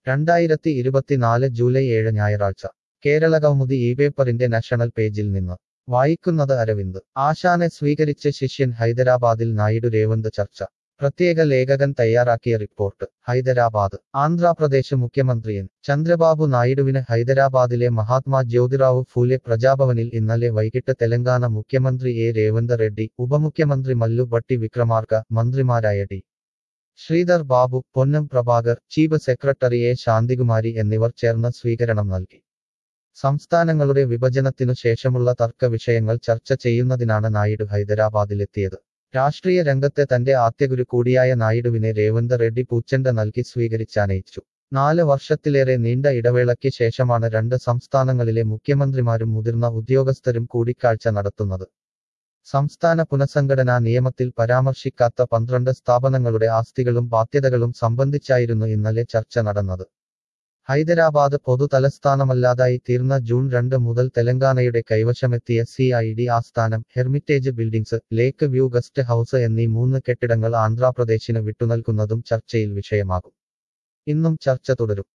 രണ്ടായിരത്തി ഇരുപത്തിനാല് ജൂലൈ ഏഴ് ഞായറാഴ്ച കേരളകൗമുദി ഈ പേപ്പറിന്റെ നാഷണൽ പേജിൽ നിന്ന് വായിക്കുന്നത് അരവിന്ദ് ആശാനെ സ്വീകരിച്ച് ശിഷ്യൻ ഹൈദരാബാദിൽ നായിഡു രേവന്ത് ചർച്ച പ്രത്യേക ലേഖകൻ തയ്യാറാക്കിയ റിപ്പോർട്ട് ഹൈദരാബാദ് ആന്ധ്രാപ്രദേശ് മുഖ്യമന്ത്രി എൻ ചന്ദ്രബാബു നായിഡുവിന് ഹൈദരാബാദിലെ മഹാത്മാ ജ്യോതിറാവു ഫൂലെ പ്രജാഭവനിൽ ഇന്നലെ വൈകിട്ട് തെലങ്കാന മുഖ്യമന്ത്രി എ രേവന്ത് റെഡ്ഡി ഉപമുഖ്യമന്ത്രി മല്ലു ഭട്ടി വിക്രമാർക മന്ത്രിമാരായ T Sridhar Babu Ponnam Prabhakar chief secretary A Santhikumari എന്നിവർ ചേർന്ന് സ്വീകരണം നൽകി സംസ്ഥാനങ്ങളുടെ വിഭജനത്തിനു ശേഷമുള്ള തർക്ക വിഷയങ്ങൾ ചർച്ച ചെയ്യുന്നതിനാണ് നായിഡു ഹൈദരാബാദിലെത്തിയത് രാഷ്ട്രീയ രംഗത്തെ തന്റെ ആദ്യഗുരു കൂടിയായ നായിഡുവിനെ രേവന്ത് റെഡ്ഡി പൂച്ചെണ്ട നൽകി സ്വീകരിച്ചാനയിച്ചു നാല് വർഷത്തിലേറെ നീണ്ട ഇടവേളയ്ക്ക് ശേഷമാണ് രണ്ട് സംസ്ഥാനങ്ങളിലെ മുഖ്യമന്ത്രിമാരും മുതിർന്ന ഉദ്യോഗസ്ഥരും കൂടിക്കാഴ്ച നടത്തുന്നത് സംസ്ഥാന പുനഃസംഘടനാ നിയമത്തിൽ പരാമർശിക്കാത്ത പന്ത്രണ്ട് സ്ഥാപനങ്ങളുടെ ആസ്തികളും ബാധ്യതകളും സംബന്ധിച്ചായിരുന്നു ഇന്നലെ ചർച്ച നടന്നത് ഹൈദരാബാദ് പൊതു തലസ്ഥാനമല്ലാതായി തീർന്ന ജൂൺ രണ്ട് മുതൽ തെലങ്കാനയുടെ കൈവശമെത്തിയ സി ഐ ഡി ആസ്ഥാനം Hermitage buildings lake view guest house എന്നീ മൂന്ന് കെട്ടിടങ്ങൾ ആന്ധ്രാപ്രദേശിന് വിട്ടുനൽകുന്നതും ചർച്ചയിൽ വിഷയമാകും ഇന്നും ചർച്ച തുടരും